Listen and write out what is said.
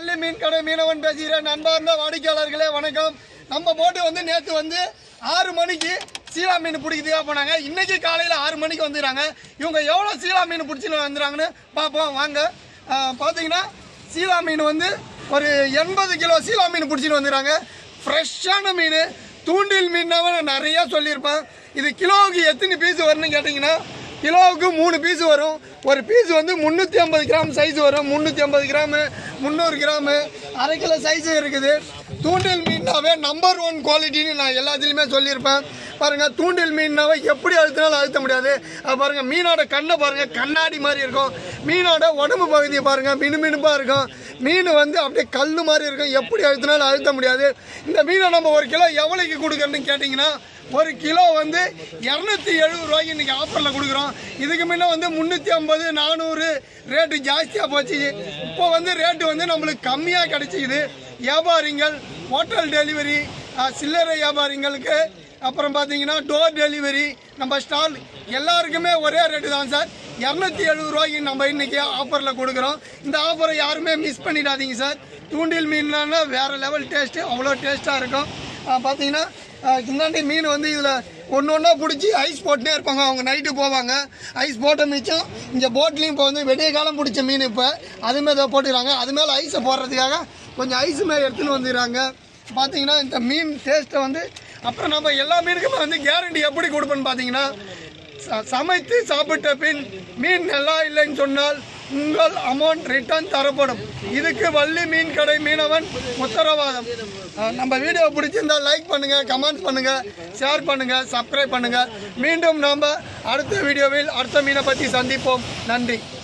வள்ளி மீன் கடை மீனவன் பேசுகிறேன் நண்பார்ந்த வாடிக்கையாளர்களே வணக்கம் நம்ம போட்டு வந்து நேற்று வந்து ஆறு மணிக்கு சீலா மீன் பிடிக்கிறதுக்காக போனாங்க இன்னைக்கு காலையில் ஆறு மணிக்கு வந்துடுறாங்க இவங்க எவ்வளோ சீலா மீன் பிடிச்சின்னு வந்துடுறாங்கன்னு பார்ப்போம் வாங்க ஆஹ் பார்த்தீங்கன்னா சீலா மீன் வந்து ஒரு எண்பது கிலோ சீலா மீன் பிடிச்சிட்டு வந்துடுறாங்க ஃப்ரெஷ்ஷான மீன் தூண்டில் மீன்னாவே நான் நிறையா சொல்லியிருப்பேன் இது கிலோவுக்கு எத்தனை பீஸ் வரும்னு கேட்டிங்கன்னா கிலோவுக்கு மூணு பீஸ் வரும் ஒரு பீஸ் வந்து முந்நூற்றி ஐம்பது கிராம் சைஸ் வரும் முந்நூற்றி ஐம்பது கிராமு முந்நூறு கிராமு அரை கிலோ சைஸும் இருக்குது தூண்டில் மீன்னாவே நம்பர் ஒன் குவாலிட்டின்னு நான் எல்லாத்துலேயுமே சொல்லியிருப்பேன் பாருங்கள் தூண்டில் மீன்னாவே எப்படி அழுத்தினாலும் அழுத்த முடியாது அது பாருங்கள் மீனோட கண்ணை பாருங்கள் கண்ணாடி மாதிரி இருக்கும் மீனோட உடம்பு பகுதியை பாருங்கள் மினுமினுப்பாக இருக்கும் மீன் வந்து அப்படியே கல் மாதிரி இருக்கும் எப்படி அழுத்தினாலும் அழுத்த முடியாது இந்த மீனை நம்ம ஒரு கிலோ எவ்வளோக்கு கொடுக்குறதுன்னு கேட்டிங்கன்னா ஒரு கிலோ வந்து இரநூத்தி எழுபது ரூபாய்க்கு இன்றைக்கி ஆஃபரில் கொடுக்குறோம் இதுக்கு முன்ன வந்து முந்நூற்றி ஐம்பது நானூறு ரேட்டு ஜாஸ்தியாக போச்சு இப்போ வந்து ரேட்டு வந்து நம்மளுக்கு கம்மியாக கிடைச்சிக்குது வியாபாரிகள் ஹோட்டல் டெலிவரி அஹ், சில்லறை வியாபாரிங்களுக்கு அப்புறம் பார்த்தீங்கன்னா டோர் டெலிவரி நம்ம ஸ்டால் எல்லாருக்குமே ஒரே ரேட்டு தான் சார் இரநூத்தி எழுபது ரூபாய்க்கு நம்ம இன்னைக்கு ஆஃபரில் கொடுக்குறோம் இந்த ஆஃபரை யாருமே மிஸ் பண்ணிடாதீங்க சார் தூண்டில் மீன்னா வேறு லெவல் டேஸ்ட்டு அவ்வளோ டேஸ்ட்டாக இருக்கும் அஹ், பார்த்தீங்கன்னா அஹ், இந்தாண்டி மீன் வந்து இதில் ஒன்று ஒன்றா பிடிச்சி ஐஸ் போட்டுனே இருப்பாங்க அவங்க நைட்டு போவாங்க ஐஸ் போட்ட மிச்சம் இங்கே போட்லேயும் இப்போ வந்து வெடிய காலம் பிடிச்ச மீன் இப்போ அதுமாரி இதை போட்டுக்கிறாங்க அது மேலே ஐஸை போடுறதுக்காக கொஞ்சம் ஐஸ் மேலே எடுத்துன்னு வந்துடுறாங்க பார்த்தீங்கன்னா இந்த மீன் டேஸ்ட்டை வந்து அப்புறம் நம்ம எல்லா மீனுக்குமே வந்து கேரண்டி எப்படி கொடுப்போன்னு பார்த்தீங்கன்னா ச- சமைத்து சாப்பிட்ட பின் மீன் நல்லா இல்லைன்னு சொன்னால் உங்கள் அமௌண்ட் ரிட்டர்ன் தரப்படும் இதுக்கு வள்ளி மீன் கடை மீனவன் உத்தரவாதம் அஹ் நம்ம வீடியோ பிடிச்சிருந்தா லைக் பண்ணுங்க கமெண்ட் பண்ணுங்க ஷேர் பண்ணுங்க சப்ஸ்கிரைப் பண்ணுங்க மீண்டும் நாம் அடுத்த வீடியோவில் அடுத்த மீனை பற்றி சந்திப்போம் நன்றி